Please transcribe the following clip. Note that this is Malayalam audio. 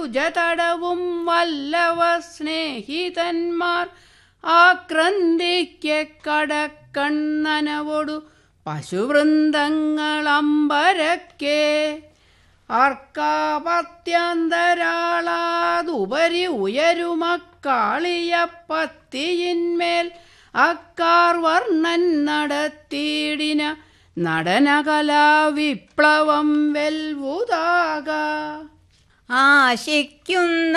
അനുജതടവും വല്ലവ സ്നേഹിതന്മാർ ആക്രന്തിക്ക് കടക്കണ്ണനവൊടു പശുവൃന്ദങ്ങളമ്പരക്കെ അർക്കാപത്യന്തരാളാതുപരി ഉയരുമക്കാളിയപ്പത്തിയിന്മേൽ അക്കാർ വർണ്ണൻ നടത്തിയിടിന നടനകലാവിപ്ലവം വെൽവുതാക ആശിക്കുന്ന